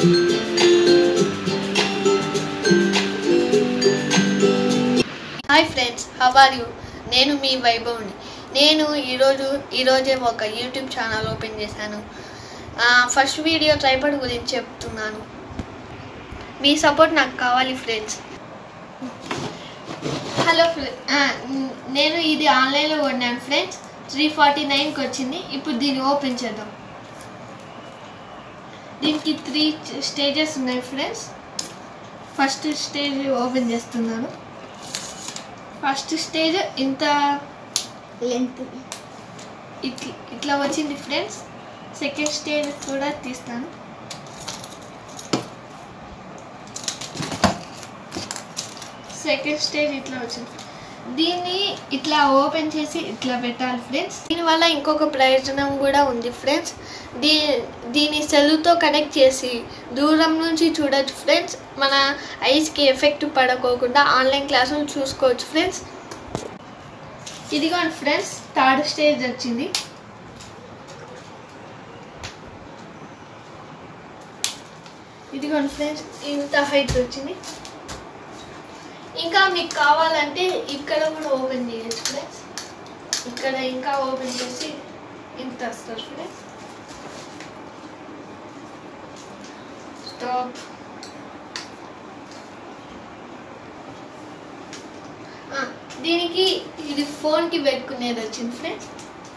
hi friends how are you నేను మీ వైభవ్ని నేను ఈరోజు ఈరోజే ఒక యూట్యూబ్ ఛానల్ ఓపెన్ చేశాను ఫస్ట్ వీడియో ట్రైపాడ్ గురించి చెప్తున్నాను మీ సపోర్ట్ నాకు కావాలి ఫ్రెండ్స్ హలో నేను ఇది ఆన్లైన్లో కొన్నాను ఫ్రెండ్స్ త్రీ ఫార్టీ నైన్కి వచ్చింది ఇప్పుడు దీన్ని ఓపెన్ చేద్దాం దీనికి త్రీ స్టేజెస్ ఉన్నాయి ఫ్రెండ్స్ ఫస్ట్ స్టేజ్ ఓపెన్ చేస్తున్నాను ఫస్ట్ స్టేజ్ ఇంత లెంత్ ఇట్లా ఇట్లా వచ్చింది ఫ్రెండ్స్ సెకండ్ స్టేజ్ కూడా తీస్తాను సెకండ్ స్టేజ్ ఇట్లా వచ్చింది దీన్ని ఇట్లా ఓపెన్ చేసి ఇట్లా పెట్టాలి ఫ్రెండ్స్ దీనివల్ల ఇంకొక ప్రయోజనం కూడా ఉంది ఫ్రెండ్స్ దీ దీని సెల్లుతో కనెక్ట్ చేసి దూరం నుంచి చూడొచ్చు ఫ్రెండ్స్ మన ఐస్కి ఎఫెక్ట్ పడకోకుండా ఆన్లైన్ క్లాసులు చూసుకోవచ్చు ఫ్రెండ్స్ ఇదిగోండి ఫ్రెండ్స్ థర్డ్ స్టేజ్ వచ్చింది ఇదిగోండి ఫ్రెండ్స్ ఇంత హైట్ వచ్చింది ఇంకా మీకు కావాలంటే ఇక్కడ కూడా ఓపెన్ చేయొచ్చు ఫ్రెండ్స్ ఇక్కడ ఇంకా ఓపెన్ చేసి ఇంత వస్తారు ఫ్రెండ్స్ స్టాప్ దీనికి ఇది ఫోన్కి పెట్టుకునేది వచ్చింది ఫ్రెండ్స్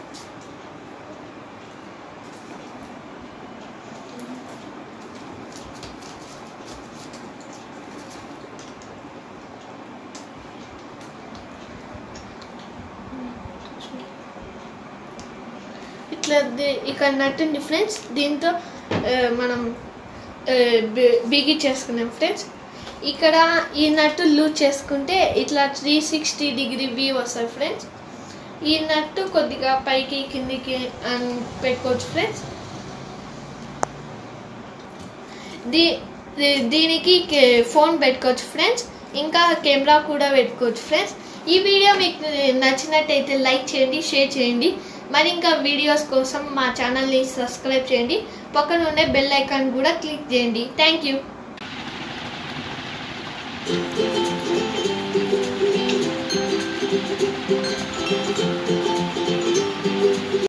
ఇట్లా ది- ఇక్కడ నట్టుంది ఫ్రెండ్స్ దీంతో ఆ, మనం ఆ, బి- బిగించేసుకున్నాం ఫ్రెండ్స్ ఇక్కడ ఈ నట్టు లూజ్ చేసుకుంటే ఇట్లా త్రీ సిక్స్టీ డిగ్రీ వ్యూ వస్తుంది ఫ్రెండ్స్ ఈ నట్టు కొద్దిగా పైకి కిందికి అని పెట్టుకోవచ్చు ఫ్రెండ్స్ దీ దీ- దీనికి కే- ఫోన్ పెట్టుకోవచ్చు ఫ్రెండ్స్ ఇంకా కెమెరా కూడా పెట్టుకోవచ్చు ఫ్రెండ్స్ ఈ వీడియో మీకు నచ్చినట్టయితే లైక్ చేయండి షేర్ చేయండి మరి ఇంకా వీడియోస్ కోసం మా ఛానల్ని సబ్స్క్రైబ్ చేయండి పక్కన ఉండే బెల్ ఐకాన్ కూడా క్లిక్ చేయండి థ్యాంక్ యూ